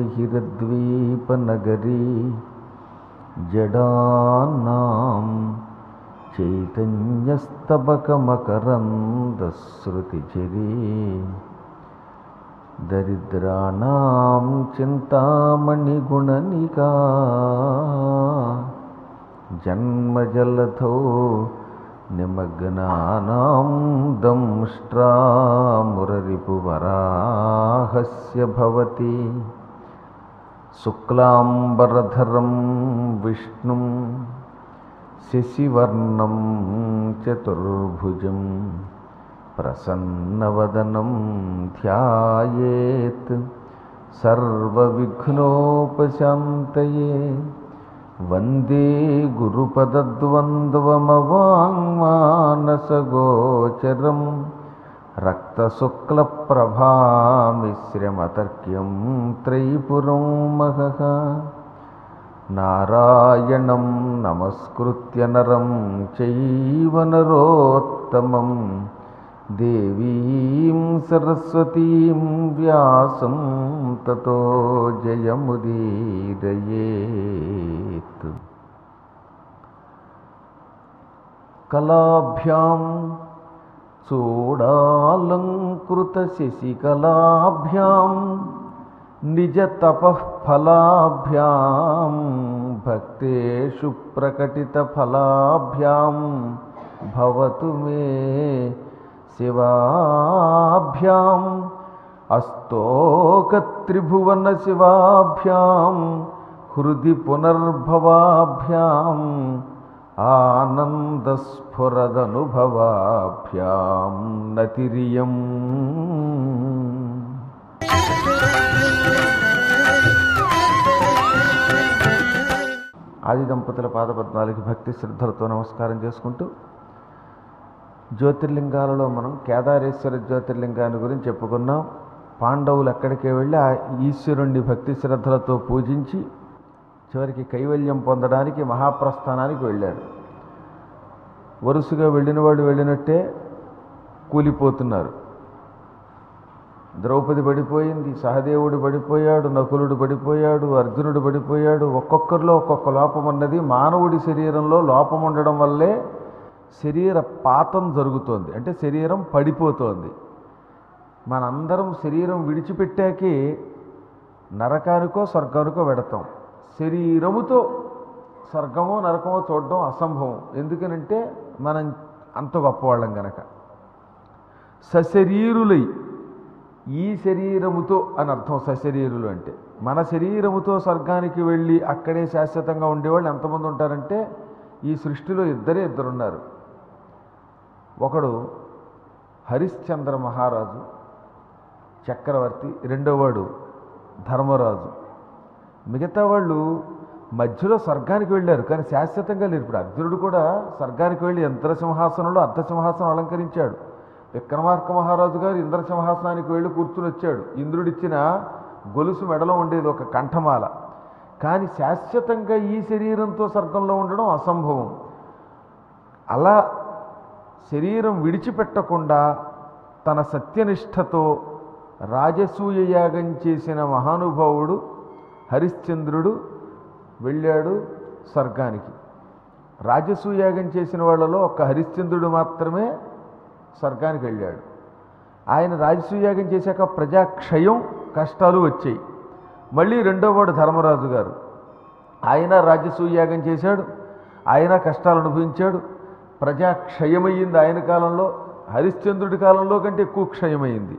అవిద్యానామంతస్తిమిరమిహిరద్వీపనగరీ జడానాం చైతన్యస్తబకమకరందశ్రుతిచరీ దరిద్రాణం చింతామణిగుణనికా జన్మజలధో నిమగ్నానాం దంష్ట్రామురరిపువరాహస్య భవతి శుక్లాంబరధరం విష్ణుం శశివర్ణం చతుర్భుజం ప్రసన్నవదనం ధ్యాయేత్ సర్వవిఘ్నోపశాంతయే వందే గురుపదద్వంద్వమవాङ्మానసగోచరం రక్తశుక్లప్రభామిశ్రమతర్క్యం త్రైపురం మహః నారాయణం నమస్కృత్య నరం చైవ నరోత్తమం దేవీం సరస్వతీం వ్యాసం తతో జయముదీరయేత్ కళాభ్యాం చూడాలంకృతశశికళాభ్యాం నిజతపఃఫలాభ్యాం భక్తేషు ప్రకటితఫలాభ్యాం భవతు మే శివాభ్యాం అస్తోకత్రిభువన శివాభ్యాం హృది పునర్భవాభ్యాం ఆనందస్ఫురదనుభవాభ్యాం నతిరియం ఆది దంపతుల పాదపద్మాలకి భక్తి శ్రద్ధలతో నమస్కారం చేసుకుంటూ జ్యోతిర్లింగాలలో మనం కేదారేశ్వర జ్యోతిర్లింగాన్ని గురించి చెప్పుకున్నాం పాండవులు అక్కడికే వెళ్ళి ఆ ఈశ్వరుణ్ణి భక్తి శ్రద్ధలతో పూజించి చివరికి కైవల్యం పొందడానికి మహాప్రస్థానానికి వెళ్ళారు వరుసగా వెళ్ళిన వాళ్ళు వెళ్ళినట్టే కూలిపోతున్నారు ద్రౌపది పడిపోయింది సహదేవుడు పడిపోయాడు నకులుడు పడిపోయాడు అర్జునుడు పడిపోయాడు ఒక్కొక్కరిలో ఒక్కొక్క లోపం ఉన్నది మానవుడి శరీరంలో లోపం ఉండడం వల్లే శరీర పాతం జరుగుతోంది అంటే శరీరం పడిపోతోంది మనందరం శరీరం విడిచిపెట్టాకే నరకానికో స్వర్గానికో వెడతాం శరీరముతో స్వర్గమో నరకమో చూడడం అసంభవం ఎందుకనంటే మనం అంత గొప్పవాళ్ళం గనక సశరీరులై ఈ శరీరముతో అని అర్థం సశరీరులు అంటే మన శరీరముతో స్వర్గానికి వెళ్ళి అక్కడే శాశ్వతంగా ఉండేవాళ్ళు ఎంతమంది ఉంటారంటే ఈ సృష్టిలో ఇద్దరే ఇద్దరున్నారు ఒకడు హరిశ్చంద్ర మహారాజు చక్రవర్తి రెండోవాడు ధర్మరాజు మిగతా వాళ్ళు మధ్యలో స్వర్గానికి వెళ్ళారు కానీ శాశ్వతంగా లేరు ఇప్పుడు అర్జునుడు కూడా స్వర్గానికి వెళ్ళి యంత్రసింహాసనంలో అర్ధసింహాసనం అలంకరించాడు విక్రమార్క మహారాజు గారు ఇంద్రసింహాసనానికి వెళ్ళి కూర్చుని వచ్చాడు ఇంద్రుడిచ్చిన గొలుసు మెడలో ఉండేది ఒక కంఠమాల కానీ శాశ్వతంగా ఈ శరీరంతో స్వర్గంలో ఉండడం అసంభవం అలా శరీరం విడిచిపెట్టకుండా తన సత్యనిష్టతో రాజసూయ యాగం చేసిన మహానుభావుడు హరిశ్చంద్రుడు వెళ్ళాడు స్వర్గానికి రాజసూయాగం చేసిన వాళ్ళలో ఒక్క హరిశ్చంద్రుడు మాత్రమే స్వర్గానికి వెళ్ళాడు ఆయన రాజసూయాగం చేశాక ప్రజాక్షయం కష్టాలు వచ్చాయి మళ్ళీ రెండోవాడు ధర్మరాజు గారు ఆయన రాజసూయాగం చేశాడు ఆయన కష్టాలు అనుభవించాడు ప్రజాక్షయమయ్యింది ఆయన కాలంలో హరిశ్చంద్రుడి కాలంలో కంటే ఎక్కువ క్షయమైంది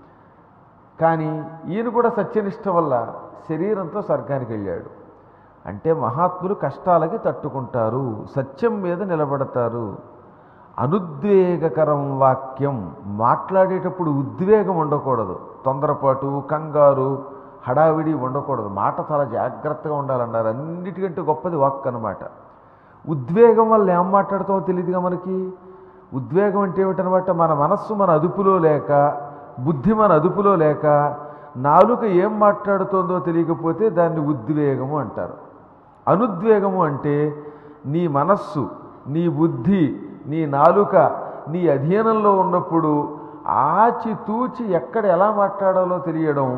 కానీ ఈయన కూడా సత్యనిష్ట వల్ల శరీరంతో స్వర్గానికి వెళ్ళాడు అంటే మహాత్ములు కష్టాలకి తట్టుకుంటారు సత్యం మీద నిలబడతారు అనుద్వేగకరం వాక్యం మాట్లాడేటప్పుడు ఉద్వేగం ఉండకూడదు తొందరపాటు కంగారు హడావిడి ఉండకూడదు మాట చాలా జాగ్రత్తగా ఉండాలన్నారు అన్నిటికంటే గొప్పది వాక్ అన్నమాట ఉద్వేగం వల్ల ఏం మాట్లాడతామో తెలియదుగా మనకి ఉద్వేగం అంటే ఏమిటనమాట మన మనస్సు మన అదుపులో లేక బుద్ధి మన అదుపులో లేక నాలుక ఏం మాట్లాడుతోందో తెలియకపోతే దాన్ని ఉద్వేగము అంటారు అనుద్వేగము అంటే నీ మనస్సు నీ బుద్ధి నీ నాలుక నీ అధీనంలో ఉన్నప్పుడు ఆచితూచి ఎక్కడ ఎలా మాట్లాడాలో తెలియడం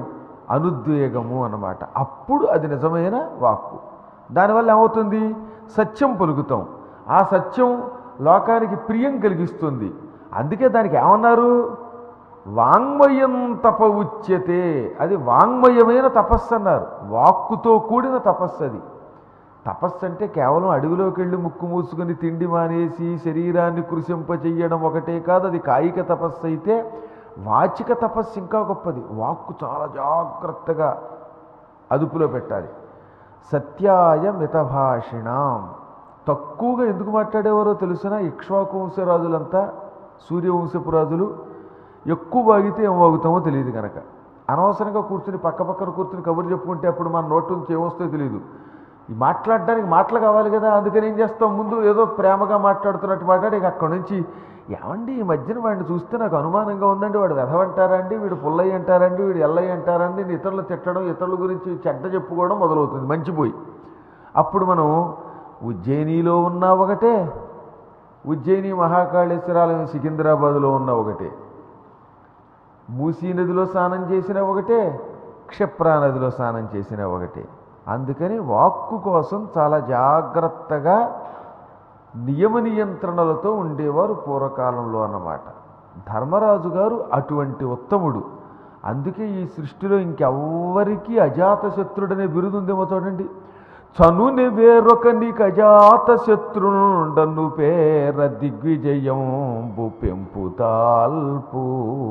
అనుద్వేగము అన్నమాట అప్పుడు అది నిజమైన వాక్కు దానివల్ల ఏమవుతుంది సత్యం పలుకుతాం ఆ సత్యం లోకానికి ప్రియం కలిగిస్తుంది అందుకే దానికి ఏమన్నారు వాంగ్మయం తప ఉచ్యతే అది వాంగ్మయమైన తపస్సు అన్నారు వాక్కుతో కూడిన తపస్సు అది తపస్సు అంటే కేవలం అడవిలోకి వెళ్ళి ముక్కు మూసుకొని తిండి మానేసి శరీరాన్ని కృషింపచెయ్యడం ఒకటే కాదు అది కాయిక తపస్సు అయితే వాచిక తపస్సు ఇంకా గొప్పది వాక్కు చాలా జాగ్రత్తగా అదుపులో పెట్టాలి సత్యాయ మితభాషిణాం తక్కువగా ఎందుకు మాట్లాడేవారో తెలిసిన ఇక్ష్వాకు వంశరాజులంతా సూర్యవంశపు రాజులు ఎక్కువ వాగితే ఏం వాగుతామో తెలియదు కనుక అనవసరంగా కూర్చుని పక్క పక్కన కూర్చుని కబుర్లు చెప్పుకుంటే అప్పుడు మన నోటు నుంచి ఏమొస్తుందో తెలియదు ఈ మాట్లాడడానికి మాటలు కావాలి కదా అందుకని ఏం చేస్తాం ముందు ఏదో ప్రేమగా మాట్లాడుతున్నట్టు మాట్లాడి ఇక అక్కడి నుంచి ఏమండి ఈ మధ్యన వాడిని చూస్తే నాకు అనుమానంగా ఉందండి వాడు వెధవంటారా అండి వీడు పుల్లయ్య అంటారండి వీడు ఎల్లయ్య అంటారండి నేను ఇతరులు తిట్టడం ఇతరుల గురించి చెడ్డ చెప్పుకోవడం మొదలవుతుంది మంచిపోయి అప్పుడు మనం ఉజ్జయినిలో ఉన్న ఒకటే ఉజ్జయిని మహాకాళేశ్వరాలయం సికింద్రాబాద్లో ఉన్న ఒకటే మూసీ నదిలో స్నానం చేసిన ఒకటే క్షిప్రా నదిలో స్నానం చేసిన ఒకటే అందుకని వాక్కు కోసం చాలా జాగ్రత్తగా నియమ నియంత్రణలతో ఉండేవారు పూర్వకాలంలో అన్నమాట ధర్మరాజు గారు అటువంటి ఉత్తముడు అందుకే ఈ సృష్టిలో ఇంకెవ్వరికీ అజాతశత్రుడనే బిరుదుందేమో చూడండి చనుని వేరొక నీకు అజాతశత్రుండను పేర దిగ్విజయంబు పెంపుతాల్పు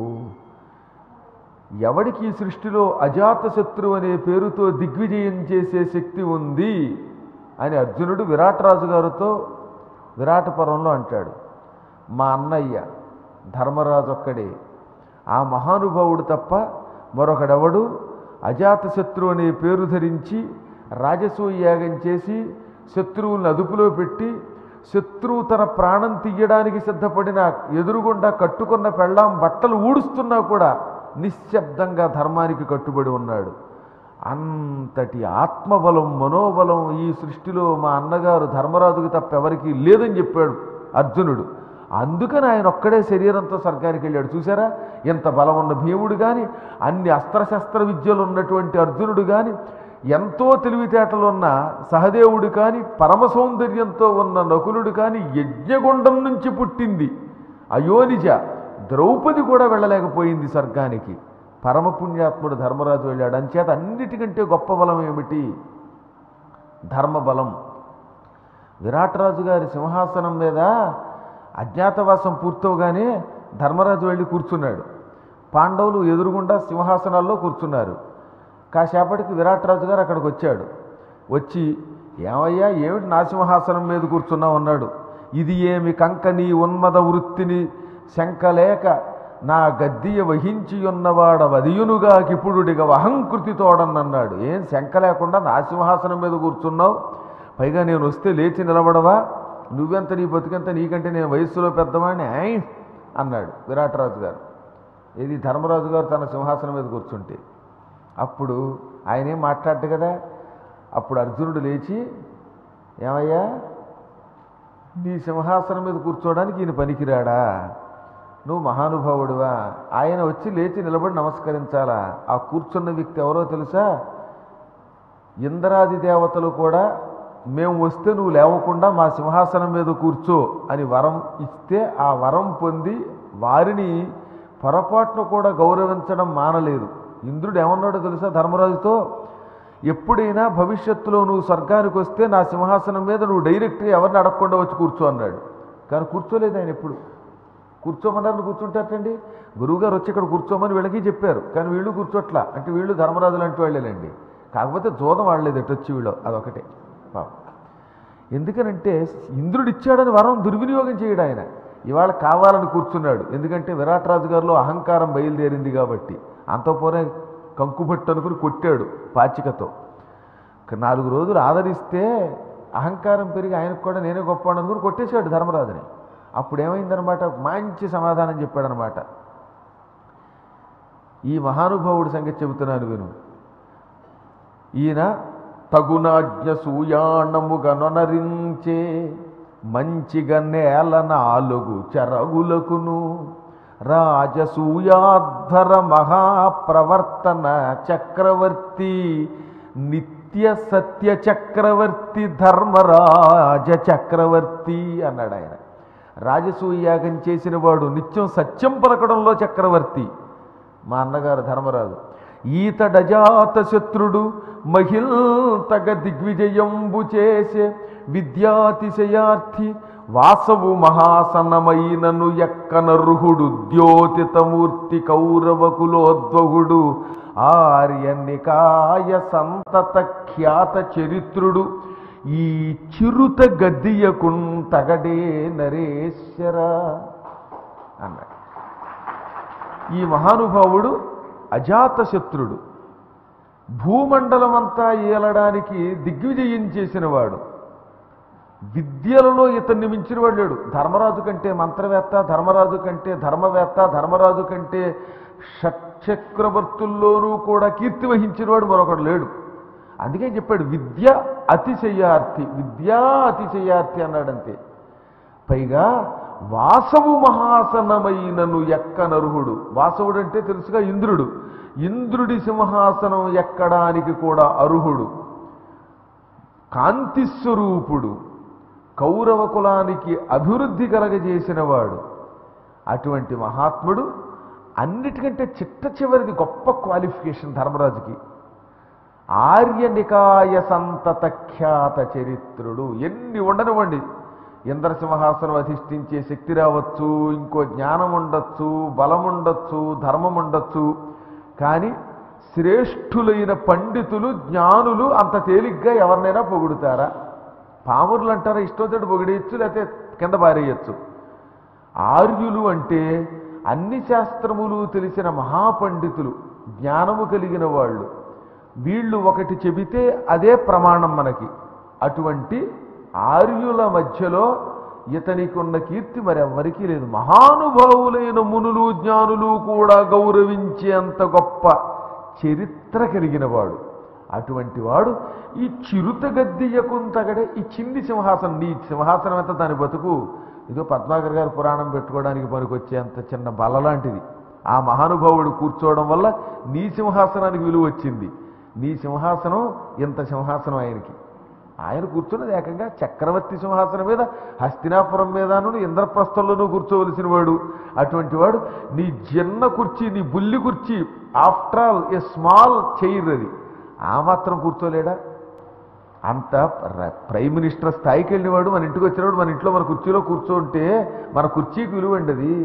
ఎవడికి ఈ సృష్టిలో అజాతశత్రు అనే పేరుతో దిగ్విజయం చేసే శక్తి ఉంది అని అర్జునుడు విరాటరాజు గారితో విరాటపురంలో అంటాడు మా అన్నయ్య ధర్మరాజు ఒక్కడే ఆ మహానుభావుడు తప్ప మరొకడెవడు అజాతశత్రు అనే పేరు ధరించి రాజసూయ యాగం చేసి శత్రువులను అదుపులో పెట్టి శత్రువు తన ప్రాణం తీయడానికి సిద్ధపడిన ఎదురుగుండా కట్టుకున్న పెళ్ళాం బట్టలు ఊడుస్తున్నా కూడా నిశ్శబ్దంగా ధర్మానికి కట్టుబడి ఉన్నాడు అంతటి ఆత్మబలం మనోబలం ఈ సృష్టిలో మా అన్నగారు ధర్మరాజుకి తప్ప ఎవరికీ లేదని చెప్పాడు అర్జునుడు అందుకని ఆయన ఒక్కడే శరీరంతో స్వర్గానికి వెళ్ళాడు చూసారా ఎంత బలం ఉన్న భీముడు కానీ అన్ని అస్త్రశస్త్ర విద్యలు ఉన్నటువంటి అర్జునుడు కానీ ఎంతో తెలివితేటలు ఉన్న సహదేవుడు కానీ పరమ సౌందర్యంతో ఉన్న నకులుడు కానీ యజ్ఞగుండం నుంచి పుట్టింది అయోనిజ ద్రౌపది కూడా వెళ్ళలేకపోయింది స్వర్గానికి పరమపుణ్యాత్ముడు ధర్మరాజు వెళ్ళాడు అంచేత అన్నిటికంటే గొప్ప బలం ఏమిటి ధర్మబలం విరాటరాజు గారి సింహాసనం మీద అజ్ఞాతవాసం పూర్తవగానే ధర్మరాజు వెళ్ళి కూర్చున్నాడు పాండవులు ఎదురుగుండా సింహాసనాల్లో కూర్చున్నారు కాసేపటికి విరాటరాజు గారు అక్కడికి వచ్చాడు వచ్చి ఏమయ్యా ఏమిటి నా సింహాసనం మీద కూర్చున్నావు అన్నాడు ఇది ఏమి కంకని ఉన్మద వృత్తిని శంకలేక నా గద్దియ వహించి ఉన్నవాడ వదియునుగా కిపుడుడిగా వహంకృతి తోడన్నన్నాడు ఏం శంక లేకుండా నా సింహాసనం మీద కూర్చున్నావు పైగా నేను వస్తే లేచి నిలబడవా నువ్వెంత నీ బతుకెంత నీకంటే నేను వయస్సులో పెద్దవాడిని ఆయ్ అన్నాడు విరాటరాజు గారు ఇది ధర్మరాజు గారు తన సింహాసనం మీద కూర్చుంటే అప్పుడు ఆయనేం మాట్లాడ్డు కదా అప్పుడు అర్జునుడు లేచి ఏమయ్యా నీ సింహాసనం మీద కూర్చోవడానికి ఈయన పనికిరాడా నువ్వు మహానుభావుడివా ఆయన వచ్చి లేచి నిలబడి నమస్కరించాలా ఆ కూర్చున్న వ్యక్తి ఎవరో తెలుసా ఇంద్రాది దేవతలు కూడా మేము వస్తే నువ్వు లేవకుండా మా సింహాసనం మీద కూర్చో అని వరం ఇస్తే ఆ వరం పొంది వారిని పొరపాటున కూడా గౌరవించడం మానలేదు ఇంద్రుడు ఏమన్నాడో తెలుసా ధర్మరాజుతో ఎప్పుడైనా భవిష్యత్తులో నువ్వు స్వర్గానికి వస్తే నా సింహాసనం మీద నువ్వు డైరెక్ట్గా ఎవరిని అడగకుండా వచ్చి కూర్చో అన్నాడు కానీ కూర్చోలేదు ఆయన ఎప్పుడు కూర్చోమన్నారు కూర్చుంటారటండి గురువుగారు వచ్చి ఇక్కడ కూర్చోమని వీళ్ళకి చెప్పారు కానీ వీళ్ళు కూర్చోట్లా అంటే వీళ్ళు ధర్మరాజులు అంటూ వాళ్ళేనండి కాకపోతే జోదం వాడలేదు ఎటు వచ్చి వీళ్ళు అదొకటే పాపం ఎందుకనంటే ఇంద్రుడు ఇచ్చాడని వరం దుర్వినియోగం చేయడు ఆయన ఇవాళ కావాలని కూర్చున్నాడు ఎందుకంటే విరాటరాజు గారిలో అహంకారం బయలుదేరింది కాబట్టి అంతపోనే కంకుబట్టు అనుకుని కొట్టాడు పాచికతో ఒక నాలుగు రోజులు ఆదరిస్తే అహంకారం పెరిగి ఆయనకు కూడా నేనే గొప్ప అనుకుని కొట్టేశాడు ధర్మరాజుని అప్పుడు ఏమైందనమాట మంచి సమాధానం చెప్పాడనమాట ఈ మహానుభావుడి సంగతి చెబుతున్నాను విను ఈయన తగునాజ్ఞ సూయాణముగా నొనరించే మంచిగా నేల నాలుగు చెరగులకును రాజసూయాధ్వర మహాప్రవర్తన చక్రవర్తి నిత్య సత్య చక్రవర్తి ధర్మరాజ చక్రవర్తి అన్నాడు ఆయన రాజసూయాగం చేసిన వాడు నిత్యం సత్యం పలకడంలో చక్రవర్తి మా అన్నగారు ధర్మరాజు ఈతడజాత శత్రుడు మహిల్తగ దిగ్విజయంబు చేసే విద్యాతిశయార్థి వాసవు మహాసనమైనను ఎక్కనర్హుడు ద్యోతితమూర్తి కౌరవకులోద్వగుడు ఆర్యనికాయ సంతత ఖ్యాత చరిత్రుడు ఈ చిరుత గద్దియకుంతగడే నరేశ్వర అన్నాడు ఈ మహానుభావుడు అజాతశత్రుడు భూమండలమంతా ఏలడానికి దిగ్విజయం చేసినవాడు విద్యలలో ఇతన్ని మించిన వాడు లేడు ధర్మరాజు కంటే మంత్రవేత్త ధర్మరాజు కంటే ధర్మవేత్త ధర్మరాజు కంటే షట్చక్రవర్తుల్లోనూ కూడా కీర్తి వహించినవాడు మరొకడు లేడు అందుకే చెప్పాడు విద్య అతిశయార్థి విద్యా అతిశయార్థి అన్నాడంతే పైగా వాసవు మహాసనమైనను ఎక్కనర్హుడు వాసవుడు అంటే తెలుసుగా ఇంద్రుడు ఇంద్రుడి సింహాసనం ఎక్కడానికి కూడా అర్హుడు కాంతిస్వరూపుడు కౌరవ కులానికి అభివృద్ధి కలగజేసినవాడు అటువంటి మహాత్ముడు అన్నిటికంటే చిట్ట చివరిది గొప్ప క్వాలిఫికేషన్ ధర్మరాజుకి ఆర్యనికాయ సంతత ఖ్యాత చరిత్రుడు ఎన్ని ఉండనివ్వండి ఇంద్రసింహాసనం అధిష్ఠించే శక్తి రావచ్చు ఇంకో జ్ఞానం ఉండొచ్చు బలం ఉండొచ్చు ధర్మం ఉండొచ్చు కానీ శ్రేష్ఠులైన పండితులు జ్ఞానులు అంత తేలిగ్గా ఎవరినైనా పొగుడుతారా పామురులు అంటారా ఇష్టం పొగిడేయచ్చు లేకపోతే కింద పారేయచ్చు ఆర్యులు అంటే అన్ని శాస్త్రములు తెలిసిన మహాపండితులు జ్ఞానము కలిగిన వాళ్ళు వీళ్ళు ఒకటి చెబితే అదే ప్రమాణం మనకి అటువంటి ఆర్యుల మధ్యలో ఇతనికి ఉన్న కీర్తి మరెవ్వరికీ లేదు మహానుభావులైన మునులు జ్ఞానులు కూడా గౌరవించేంత గొప్ప చరిత్ర కలిగిన వాడు అటువంటి వాడు ఈ చిరుత గద్దెయ్యకుంతగడే ఈ చిన్ని సింహాసనం నీ సింహాసనం ఎంత దాని బతుకు ఇదో పద్మాకర్ గారు పురాణం పెట్టుకోవడానికి పనికొచ్చేంత చిన్న బల లాంటిది ఆ మహానుభావుడు కూర్చోవడం వల్ల నీ సింహాసనానికి విలువ వచ్చింది నీ సింహాసనం ఇంత సింహాసనం ఆయనకి ఆయన కూర్చున్నది ఏకంగా చక్రవర్తి సింహాసనం మీద హస్తినాపురం మీదను ఇంద్రప్రస్థంలోనూ కూర్చోవలసిన వాడు అటువంటి వాడు నీ జిన్న కుర్చీ నీ బుల్లి కుర్చీ after all a small chair అది ఆ మాత్రం కూర్చోలేడా అంత ర- ప్రైమ్ మినిస్టర్ స్థాయికి వెళ్ళినవాడు మన ఇంటికి వచ్చినవాడు మన ఇంట్లో మన కుర్చీలో కూర్చోంటే మన కుర్చీకి విలువ అండి అది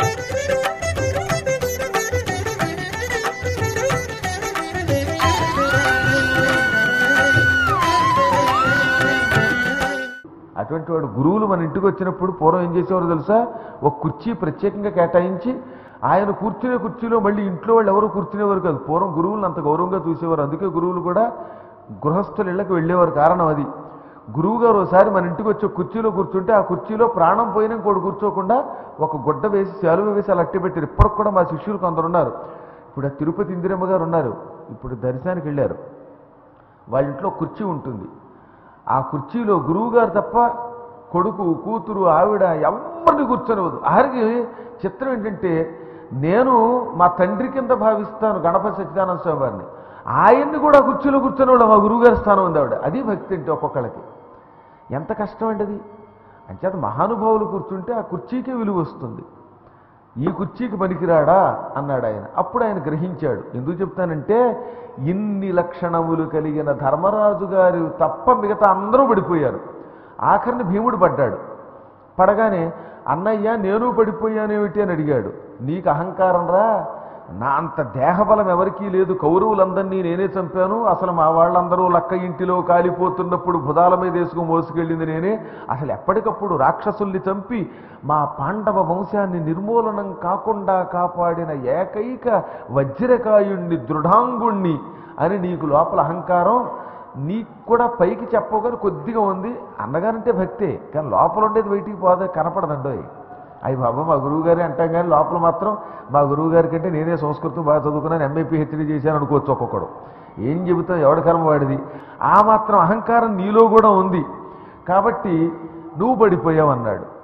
అటువంటి వాడు గురువులు మన ఇంటికి వచ్చినప్పుడు పూర్వం ఏం చేసేవారు తెలుసా ఒక కుర్చీ ప్రత్యేకంగా కేటాయించి ఆయన కూర్చునే కుర్చీలో మళ్ళీ ఇంట్లో వాళ్ళు ఎవరు కూర్చునేవారు కాదు పూర్వం గురువులను అంత గౌరవంగా చూసేవారు అందుకే గురువులు కూడా గృహస్థుల ఇళ్ళకి వెళ్ళేవారు కారణం అది గురువు గారు ఒకసారి మన ఇంటికి వచ్చి ఒక కుర్చీలో కూర్చుంటే ఆ కుర్చీలో ప్రాణం పోయినా ఇంకోటి కూర్చోకుండా ఒక గుడ్డ వేసి శాలువ వేసి అలా అట్టి పెట్టారు ఇప్పటికి కూడా మా శిష్యులు కొందరు ఉన్నారు ఇప్పుడు ఆ తిరుపతి ఇందిరమ్మ గారు ఉన్నారు ఇప్పుడు దర్శనానికి వెళ్ళారు వాళ్ళ ఇంట్లో కుర్చీ ఉంటుంది ఆ కుర్చీలో గురువుగారు తప్ప కొడుకు కూతురు ఆవిడ ఎవరిని కూర్చొనివ్వదు ఆరికి చిత్రం ఏంటంటే నేను మా తండ్రి కింద భావిస్తాను గణపతి సత్యనారాయణ స్వామి వారిని ఆయన్ని కూడా కుర్చీలో కూర్చొని మా గురువుగారి స్థానం ఉంది ఆవిడ అది భక్తి అంటే ఒక్కొక్కళ్ళకి ఎంత కష్టం అండి అది అంచేత మహానుభావులు కూర్చుంటే ఆ కుర్చీకే విలువ వస్తుంది ఈ కుర్చీకి పనికిరాడా అన్నాడు ఆయన అప్పుడు ఆయన గ్రహించాడు ఎందుకు చెప్తానంటే ఇన్ని లక్షణములు కలిగిన ధర్మరాజు గారు తప్ప మిగతా అందరూ పడిపోయారు ఆఖరిని భీముడు పడ్డాడు పడగానే అన్నయ్య నేను పడిపోయానేమిటి అని అడిగాడు నీకు అహంకారం రా నా అంత దేహబలం ఎవరికీ లేదు కౌరవులందరినీ నేనే చంపాను అసలు మా వాళ్ళందరూ లక్క ఇంటిలో కాలిపోతున్నప్పుడు భుజాల మీద వేసుకుని మోసుకెళ్ళింది నేనే అసలు ఎప్పటికప్పుడు రాక్షసుల్ని చంపి మా పాండవ వంశాన్ని నిర్మూలనం కాకుండా కాపాడిన ఏకైక వజ్రకాయుణ్ణి దృఢాంగుణ్ణి అని నీకు లోపల అహంకారం నీకు కూడా పైకి చెప్పగానే కొద్దిగా ఉంది అన్నగారంటే భక్తే కానీ లోపల ఉండేది బయటికి పోదే కనపడదండోయ్ అయ్యి బాబా మా గురువు గారే అంటాం కానీ లోపల మాత్రం మా గురువు గారి కంటే నేనే సంస్కృతం బాగా చదువుకున్నాను ఎంఏ పిహెచ్డీ చేశాను అనుకోవచ్చు ఒక్కొక్కడు ఏం చెబుతాం ఎవడి కర్మ వాడిది ఆ మాత్రం అహంకారం నీలో కూడా ఉంది కాబట్టి నువ్వు పడిపోయావు అన్నాడు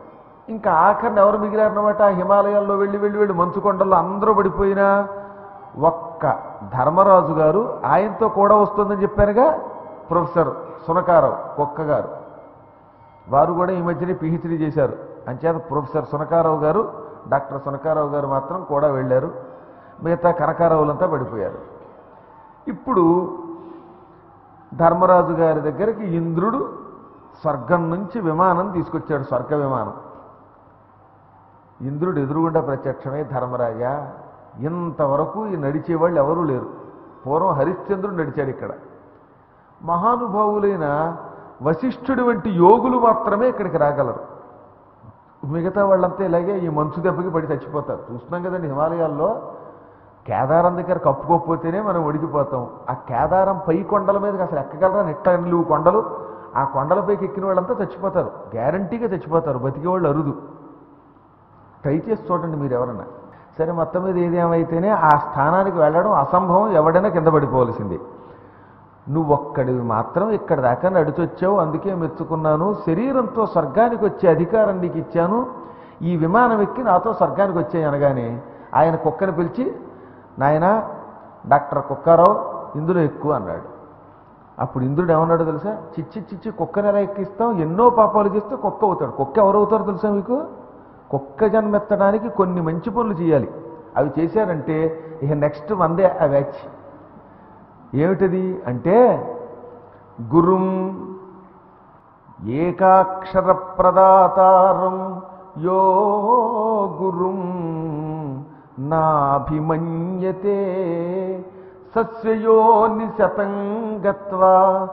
ఇంకా ఆఖరిని ఎవరు మిగిలారన్నమాట హిమాలయాల్లో వెళ్ళి వెళ్ళి వెళ్ళి మంచు కొండల్లో అందరూ పడిపోయినా ఒక్క ధర్మరాజు గారు ఆయనతో కూడా వస్తుందని చెప్పారుగా ప్రొఫెసర్ సునకారావు కుక్క గారు వారు కూడా ఈ మధ్యనే పిహెచ్డీ చేశారు అంచేత ప్రొఫెసర్ సునకారావు గారు డాక్టర్ సునకారావు గారు మాత్రం కూడా వెళ్ళారు మిగతా కనకారావులంతా పడిపోయారు ఇప్పుడు ధర్మరాజు గారి దగ్గరికి ఇంద్రుడు స్వర్గం నుంచి విమానం తీసుకొచ్చాడు స్వర్గ విమానం ఇంద్రుడు ఎదురుగుండా ప్రత్యక్షమే ధర్మరాజా ఇంతవరకు ఈ నడిచేవాళ్ళు ఎవరూ లేరు పూర్వం హరిశ్చంద్రుడు నడిచాడు ఇక్కడ మహానుభావులైన వశిష్ఠుడి వంటి యోగులు మాత్రమే ఇక్కడికి రాగలరు మిగతా వాళ్ళంతా ఇలాగే ఈ మంచు దెబ్బకి పడి చచ్చిపోతారు చూస్తున్నాం కదండి హిమాలయాల్లో కేదారం దగ్గర కప్పుకోకపోతేనే మనం ఉడికిపోతాం ఆ కేదారం పై కొండల మీదకి అసలు ఎక్కగలరా నెట్ట నిలువు కొండలు ఆ కొండలపైకి ఎక్కిన వాళ్ళంతా చచ్చిపోతారు గ్యారంటీగా చచ్చిపోతారు బతికే వాళ్ళు అరుదు ట్రై చేసి చూడండి మీరు ఎవరన్నా సరే మొత్తం మీద ఏదేమైతేనే ఆ స్థానానికి వెళ్ళడం అసంభవం ఎవడైనా కింద పడిపోవలసిందే నువ్వు ఒక్కడివి మాత్రం ఇక్కడ దాకా నడిచొచ్చావు అందుకే మెచ్చుకున్నాను శరీరంతో స్వర్గానికి వచ్చే అధికారం నీకు ఇచ్చాను ఈ విమానం ఎక్కి నాతో స్వర్గానికి వచ్చాయి అనగానే ఆయన కుక్కని పిలిచి నాయన డాక్టర్ కుక్కారావు ఇందులో ఎక్కువ అన్నాడు అప్పుడు ఇంద్రుడు ఏమన్నాడు తెలుసా చిచ్చి చిచ్చి కుక్కని ఎలా ఎక్కిస్తాం ఎన్నో పాపాలు చేస్తే కుక్క అవుతాడు కుక్క ఎవరు అవుతారో తెలుసా మీకు కుక్క జన్మెత్తడానికి కొన్ని మంచి పనులు చేయాలి అవి చేశారంటే ఇక నెక్స్ట్ వందే ఆ వ్యాచ్ ఏమిటది అంటే గురుం ఏకాక్షర ప్రదాతారం యో గురుం నాభిమన్యతే సస్యయోని శతం గత్వా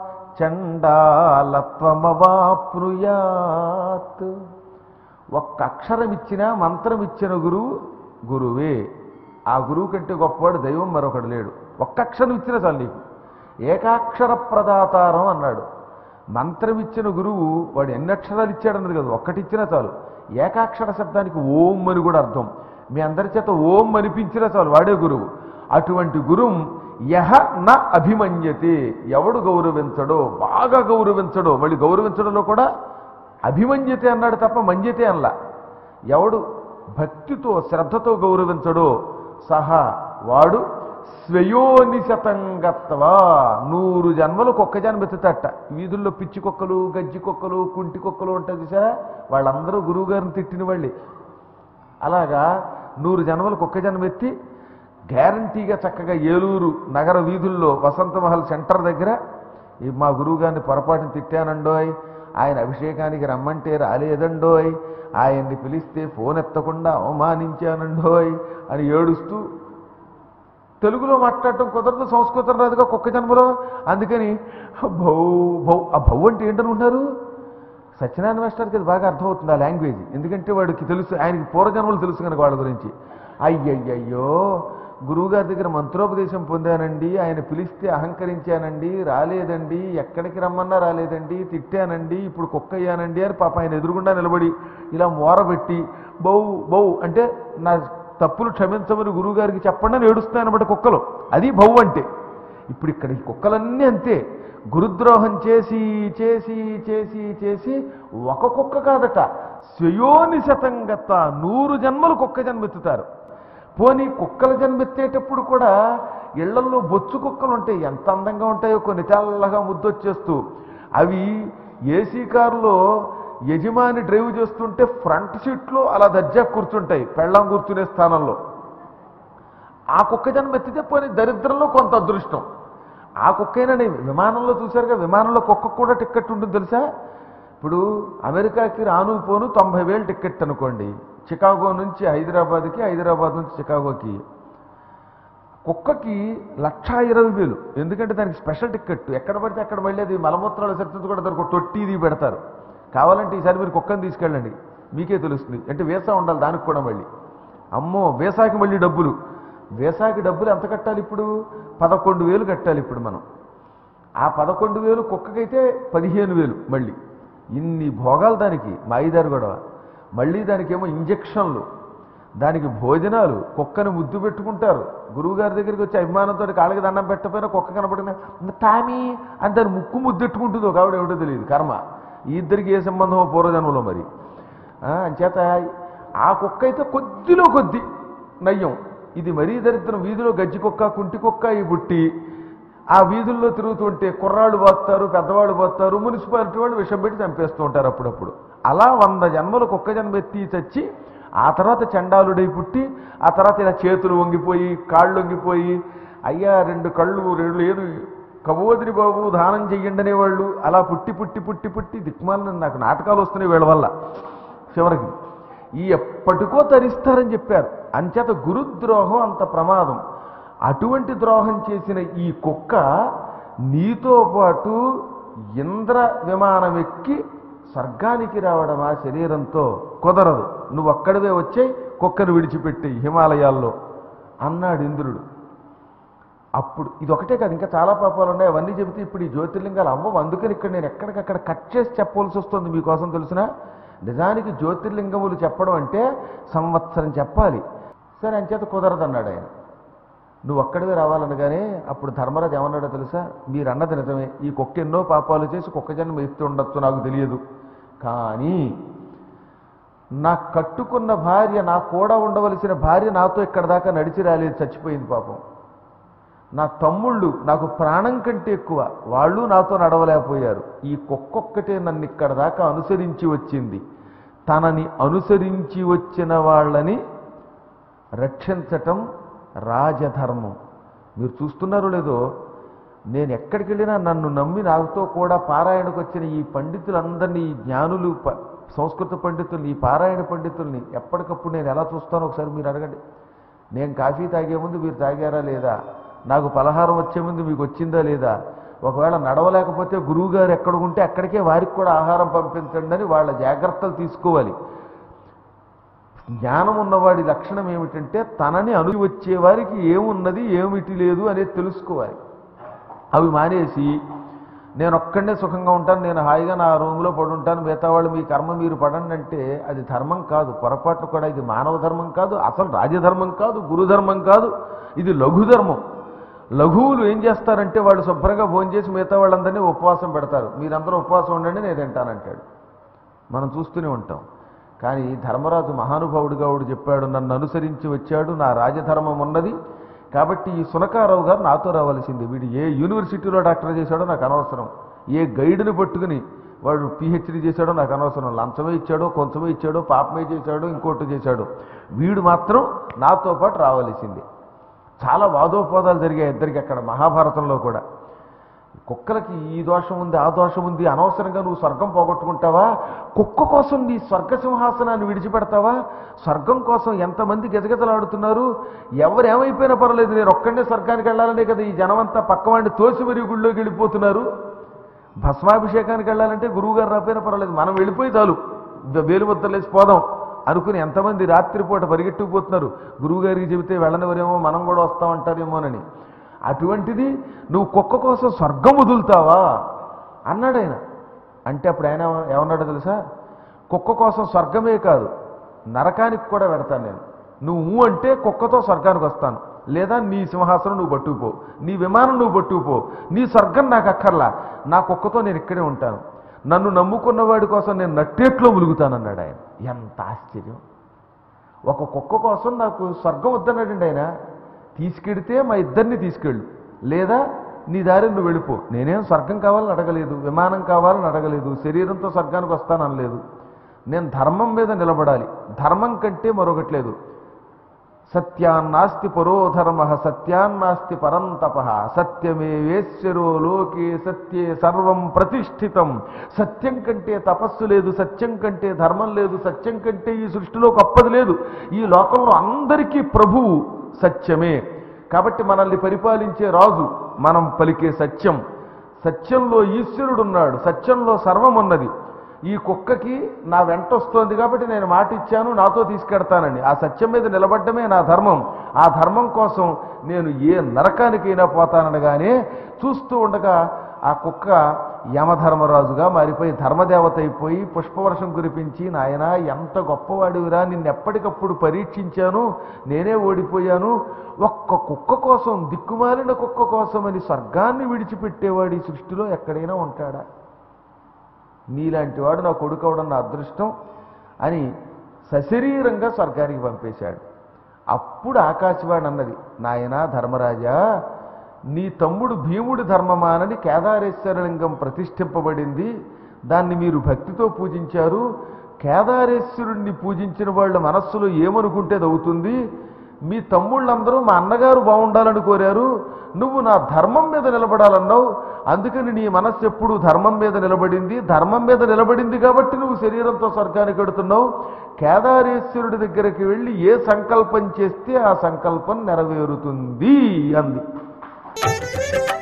చండాలత్వమవాప్నుయాత్ ఒక్క అక్షరం ఇచ్చిన మంత్రం ఇచ్చిన గురువు గురువే ఆ గురువు కంటే గొప్పవాడు దైవం మరొకడు లేడు ఒక్క అక్షరం ఇచ్చిన చాలు నీకు ఏకాక్షర ప్రదాతారం అన్నాడు మంత్రం ఇచ్చిన గురువు వాడు ఎన్ని అక్షరాలు ఇచ్చాడన్నది కదా ఒక్కటి ఇచ్చినా చాలు ఏకాక్షర శబ్దానికి ఓం అని కూడా అర్థం మీ అందరి చేత ఓం అనిపించినా చాలు వాడే గురువు అటువంటి గురుం యహ న అభిమన్యతే ఎవడు గౌరవించడో బాగా గౌరవించడో మళ్ళీ గౌరవించడంలో కూడా అభిమన్యతే అన్నాడు తప్ప మన్యతే అనలా ఎవడు భక్తితో శ్రద్ధతో గౌరవించడో సహా వాడు స్వయోనిశతంగత్వా నూరు జన్మలు కుక్క జన్మ ఎత్తుతట వీధుల్లో పిచ్చి కుక్కలు గజ్జి కుక్కలు కుంటి కుక్కలు ఉంటాయి చూసారా వాళ్ళందరూ గురువుగారిని తిట్టిన వాళ్ళే అలాగా నూరు జన్మలు కుక్క జన్మ ఎత్తి గ్యారంటీగా చక్కగా ఏలూరు నగర వీధుల్లో వసంత మహల్ సెంటర్ దగ్గర ఈ మా గురువు గారిని పొరపాటుని తిట్టానండోయ్ ఆయన అభిషేకానికి రమ్మంటే రాలేదండోయ్ ఆయన్ని పిలిస్తే ఫోన్ ఎత్తకుండా అవమానించానండోయ్ అని ఏడుస్తూ తెలుగులో మాట్లాడటం కుదరదు సంస్కృతం రాదుగా కుక్క జన్మలో అందుకని భౌ భౌ ఆ భౌ అంటే ఏంటనుకుంటున్నారు సత్యనారాయణ మాస్టర్కి అది బాగా అర్థమవుతుంది ఆ లాంగ్వేజ్ ఎందుకంటే వాడికి తెలుసు ఆయనకి పూర్వజన్మలు తెలుసు కనుక వాళ్ళ గురించి అయ్యయ్యయ్యో గురువుగారి దగ్గర మంత్రోపదేశం పొందానండి ఆయన పిలిస్తే అహంకరించానండి రాలేదండి ఎక్కడికి రమ్మన్నా రాలేదండి తిట్టానండి ఇప్పుడు కుక్క అయ్యానండి అని పాప ఆయన ఎదురుగుండా నిలబడి ఇలా మోరబెట్టి బౌ బౌ అంటే నా తప్పులు క్షమించమని గురువుగారికి చెప్పండి అని ఏడుస్తాయన్నమాట కుక్కలు అది బౌ అంటే ఇప్పుడు ఇక్కడ ఈ కుక్కలన్నీ అంతే గురుద్రోహం చేసి చేసి చేసి చేసి ఒక కుక్క కాదట స్వయోని శతంగత నూరు జన్మలు కుక్క జన్మెత్తుతారు పోనీ కుక్కల జన్మెత్తేటప్పుడు కూడా ఇళ్లల్లో బొచ్చు కుక్కలు ఉంటాయి ఎంత అందంగా ఉంటాయో కొన్ని తెల్లగా ముద్దొచ్చేస్తూ అవి ఏసీ కారులో యజమాని డ్రైవ్ చేస్తుంటే ఫ్రంట్ సీట్లో అలా దర్జా కూర్చుంటాయి పెళ్ళం కూర్చునే స్థానంలో ఆ కుక్క జన్మ ఎత్తితే పోనీ దరిద్రంలో కొంత అదృష్టం ఆ కుక్కైనా విమానంలో చూశారుగా విమానంలో కుక్క కూడా టిక్కెట్ ఉంటుంది తెలుసా ఇప్పుడు అమెరికాకి రాను పోను తొంభై వేలు టిక్కెట్ అనుకోండి చికాగో నుంచి హైదరాబాద్కి హైదరాబాద్ నుంచి చికాగోకి కుక్కకి లక్షా ఇరవై వేలు ఎందుకంటే దానికి స్పెషల్ టిక్కెట్ ఎక్కడ పడితే అక్కడ మళ్ళీ అది మలమూత్రాలు విసర్జించకుండా దానికి ఒక తొట్టి ఇది పెడతారు కావాలంటే ఈసారి మీరు కుక్కని తీసుకెళ్ళండి మీకే తెలుస్తుంది అంటే వీసా ఉండాలి దానికి కూడా మళ్ళీ అమ్మో వీసాకి మళ్ళీ డబ్బులు వీసాకి డబ్బులు ఎంత కట్టాలి ఇప్పుడు పదకొండు వేలు కట్టాలి ఇప్పుడు మనం ఆ పదకొండు వేలు కుక్కకైతే పదిహేను వేలు మళ్ళీ ఇన్ని భోగాలు దానికి మాయిదారు గొడవ మళ్ళీ దానికేమో ఇంజక్షన్లు దానికి భోజనాలు కుక్కని ముద్దు పెట్టుకుంటారు గురువుగారి దగ్గరికి వచ్చి అభిమానంతో కాళ్ళకి దండం పెట్టకపోయినా కుక్క కనపడిన టామీ అని దాని ముక్కు ముద్దెట్టుకుంటుంది ఒక ఆవిడ ఏమిటో తెలియదు కర్మ ఈ ఇద్దరికి ఏ సంబంధమో పూర్వజన్మలో మరి ఆ, అంచేత ఆ కుక్క అయితే కొద్దిలో కొద్ది నయ్యం ఇది మరీ దరిద్రం వీధిలో గజ్జి కుక్క కుంటి కుక్క ఈ బుట్టి ఆ వీధుల్లో తిరుగుతుంటే కుర్రాళ్ళు పోతారు పెద్దవాళ్ళు పోతారు మున్సిపాలిటీ వాళ్ళు విషం పెట్టి చంపేస్తూ ఉంటారు అప్పుడప్పుడు అలా వంద జన్మలు కుక్క జన్మ ఎత్తి చచ్చి ఆ తర్వాత చండాలుడై పుట్టి ఆ తర్వాత ఇలా చేతులు వంగిపోయి కాళ్ళు వంగిపోయి అయ్యా రెండు కళ్ళు రెండు లేదు కబోదిరి బాబు దానం చెయ్యండి అనేవాళ్ళు అలా పుట్టి పుట్టి పుట్టి పుట్టి దిక్మాలను నాకు నాటకాలు వస్తున్నాయి వీళ్ళ వల్ల చివరికి ఈ ఎప్పటికో తరిస్తారని చెప్పారు అంచేత గురుద్రోహం అంత ప్రమాదం అటువంటి ద్రోహం చేసిన ఈ కుక్క నీతో పాటు ఇంద్ర విమానం ఎక్కి స్వర్గానికి రావడం ఆ శరీరంతో కుదరదు నువ్వు అక్కడివే వచ్చే కుక్కను విడిచిపెట్టి హిమాలయాల్లో అన్నాడు ఇంద్రుడు అప్పుడు ఇది ఒకటే కాదు ఇంకా చాలా పాపాలు ఉన్నాయి అవన్నీ చెబితే ఇప్పుడు ఈ జ్యోతిర్లింగాలు అవ్వవు అందుకని ఇక్కడ నేను ఎక్కడికక్కడ కట్ చేసి చెప్పవలసి వస్తుంది మీకోసం తెలిసిన నిజానికి జ్యోతిర్లింగములు చెప్పడం అంటే సంవత్సరం చెప్పాలి సరే అంచేత కుదరదన్నాడు ఆయన నువ్వు అక్కడివే రావాలనగానే అప్పుడు ధర్మరాజు ఏమన్నాడో తెలుసా మీరు అన్నది నిజమే ఈ కుక్క ఎన్నో పాపాలు చేసి కుక్క జన్మ ఎత్తి ఉండొచ్చు నాకు తెలియదు కానీ నా కట్టుకున్న భార్య నా కూడా ఉండవలసిన భార్య నాతో ఇక్కడ దాకా నడిచి రాలేదు చచ్చిపోయింది పాపం నా తమ్ముళ్ళు నాకు ప్రాణం కంటే ఎక్కువ వాళ్ళు నాతో నడవలేకపోయారు ఈ కుక్కొక్కటే నన్ను ఇక్కడ దాకా అనుసరించి వచ్చింది తనని అనుసరించి వచ్చిన వాళ్ళని రక్షించటం రాజధర్మం మీరు చూస్తున్నారో లేదో నేను ఎక్కడికి వెళ్ళినా నన్ను నమ్మి నాతో కూడా పారాయణకు వచ్చిన ఈ పండితులందరినీ ఈ జ్ఞానులు ప- సంస్కృత పండితుల్ని ఈ పారాయణ పండితుల్ని ఎప్పటికప్పుడు నేను ఎలా చూస్తానో ఒకసారి మీరు అడగండి నేను కాఫీ తాగే ముందు మీరు తాగారా లేదా నాకు పలహారం వచ్చే ముందు మీకు వచ్చిందా లేదా ఒకవేళ నడవలేకపోతే గురువుగారు ఎక్కడ ఉంటే అక్కడికే వారికి కూడా ఆహారం పంపించండి అని వాళ్ళ జాగ్రత్తలు తీసుకోవాలి జ్ఞానం ఉన్నవాడి లక్షణం ఏమిటంటే తనని అను వచ్చే వారికి ఏమున్నది ఏమిటి లేదు అనేది తెలుసుకోవాలి అవి మానేసి నేను ఒక్కడే సుఖంగా ఉంటాను నేను హాయిగా నా రూమ్లో పడుంటాను మిగతా వాళ్ళు మీ కర్మ మీరు పడండి అంటే అది ధర్మం కాదు పొరపాటు కూడా ఇది మానవ ధర్మం కాదు అసలు రాజధర్మం కాదు గురుధర్మం కాదు ఇది లఘుధర్మం లఘువులు ఏం చేస్తారంటే వాళ్ళు శుభ్రంగా భోజనం చేసి మిగతా వాళ్ళందరినీ ఉపవాసం పెడతారు మీరందరూ ఉపవాసం ఉండండి నేను తింటానంటాడు మనం చూస్తూనే ఉంటాం కానీ ధర్మరాజు మహానుభావుడిగా వాడు చెప్పాడు నన్ను అనుసరించి వచ్చాడు నా రాజధర్మం ఉన్నది కాబట్టి ఈ సునకారావు గారు నాతో రావాల్సింది వీడు ఏ యూనివర్సిటీలో డాక్టర్ చేశాడో నాకు అనవసరం ఏ గైడ్ని పట్టుకుని వాడు పిహెచ్డీ చేశాడో నాకు అనవసరం లంచమే ఇచ్చాడో కొంచెమే ఇచ్చాడో పాపమే చేశాడో ఇంకోటి చేశాడో వీడు మాత్రం నాతో పాటు రావాల్సింది చాలా వాదోపవాదాలు జరిగాయి ఇద్దరికి అక్కడ మహాభారతంలో కూడా కుక్కలకి ఈ దోషం ఉంది ఆ దోషం ఉంది అనవసరంగా నువ్వు స్వర్గం పోగొట్టుకుంటావా కుక్క కోసం నీ స్వర్గ సింహాసనాన్ని విడిచిపెడతావా స్వర్గం కోసం ఎంతమంది గజగజలాడుతున్నారు ఎవరు ఏమైపోయినా పర్లేదు నేను ఒక్కడే స్వర్గానికి వెళ్ళాలనే కదా ఈ జనమంతా పక్కవాడిని తోసి మరీ గుళ్ళోకి వెళ్ళిపోతున్నారు భస్మాభిషేకానికి వెళ్ళాలంటే గురువుగారు రాపోయినా పర్వాలేదు మనం వెళ్ళిపోయి చాలు వేలు ముద్దలేసి పోదాం అనుకుని ఎంతమంది రాత్రిపూట పరిగెట్టుకుపోతున్నారు గురువుగారికి చెబితే వెళ్ళనివరేమో మనం కూడా వస్తామంటారేమోనని అటువంటిది నువ్వు కుక్క కోసం స్వర్గం వదులుతావా అన్నాడు ఆయన అంటే అప్పుడు ఆయన ఏమ- ఏమన్నాడో తెలుసా కుక్క కోసం స్వర్గమే కాదు నరకానికి కూడా పెడతాను నేను నువ్వు ఊ అంటే కుక్కతో స్వర్గానికి వస్తాను లేదా నీ సింహాసనం నువ్వు పట్టుకుపో నీ విమానం నువ్వు పట్టుకుపో నీ స్వర్గం నాకు అక్కర్లా నా కుక్కతో నేను ఇక్కడే ఉంటాను నన్ను నమ్ముకున్న వాడి కోసం నేను నట్టేట్లో ములుగుతానన్నాడు ఆయన ఎంత ఆశ్చర్యం ఒక కుక్క కోసం నాకు స్వర్గం వద్దన్నాడండి ఆయన తీసుకెడితే మా ఇద్దరిని తీసుకెళ్ళు లేదా నీ దారి నువ్వు వెళ్ళిపో నేనేం స్వర్గం కావాలని అడగలేదు విమానం కావాలని అడగలేదు శరీరంతో స్వర్గానికి వస్తాననలేదు నేను ధర్మం మీద నిలబడాలి ధర్మం కంటే మరొకటి లేదు సత్యాన్నాస్తి పరోధర్మ సత్యాన్నాస్తి పరంతప సత్యమేవేశ్వరో లోకే సత్యే సర్వం ప్రతిష్ఠితం సత్యం కంటే తపస్సు లేదు సత్యం కంటే ధర్మం లేదు సత్యం కంటే ఈ సృష్టిలో గొప్పది లేదు ఈ లోకంలో అందరికీ ప్రభువు సత్యమే కాబట్టి మనల్ని పరిపాలించే రాజు మనం పలికే సత్యం సత్యంలో ఈశ్వరుడున్నాడు సత్యంలో సర్వం ఉన్నది ఈ కుక్కకి నా వెంట వస్తోంది కాబట్టి నేను మాట ఇచ్చాను నాతో తీసుకెడతానని ఆ సత్యం మీద నిలబడ్డమే నా ధర్మం ఆ ధర్మం కోసం నేను ఏ నరకానికైనా పోతాననగానే చూస్తూ ఉండగా ఆ కుక్క యమధర్మరాజుగా మారిపోయి ధర్మదేవత అయిపోయి పుష్పవర్షం కురిపించి నాయన ఎంత గొప్పవాడివిరా నిన్ను ఎప్పటికప్పుడు పరీక్షించాను నేనే ఓడిపోయాను ఒక్క కుక్క కోసం దిక్కుమాలిన కుక్క కోసం అని స్వర్గాన్ని విడిచిపెట్టేవాడు ఈ సృష్టిలో ఎక్కడైనా ఉంటాడా నీలాంటి వాడు నా కొడుకు అవడం నా అదృష్టం అని సశరీరంగా స్వర్గానికి పంపేశాడు అప్పుడు ఆకాశవాణి అన్నది నాయనా ధర్మరాజా నీ తమ్ముడు భీముడి ధర్మమానని కేదారేశ్వరలింగం ప్రతిష్ఠింపబడింది దాన్ని మీరు భక్తితో పూజించారు కేదారేశ్వరుణ్ణి పూజించిన వాళ్ళ మనస్సులో ఏమనుకుంటే అది అవుతుంది మీ తమ్ముళ్ళందరూ మా అన్నగారు బాగుండాలని కోరారు నువ్వు నా ధర్మం మీద నిలబడాలన్నావు అందుకని నీ మనస్సు ఎప్పుడు ధర్మం మీద నిలబడింది ధర్మం మీద నిలబడింది కాబట్టి నువ్వు శరీరంతో స్వర్గానికి వెడుతున్నావు కేదారేశ్వరుడి దగ్గరికి వెళ్ళి ఏ సంకల్పం చేస్తే ఆ సంకల్పం నెరవేరుతుంది అంది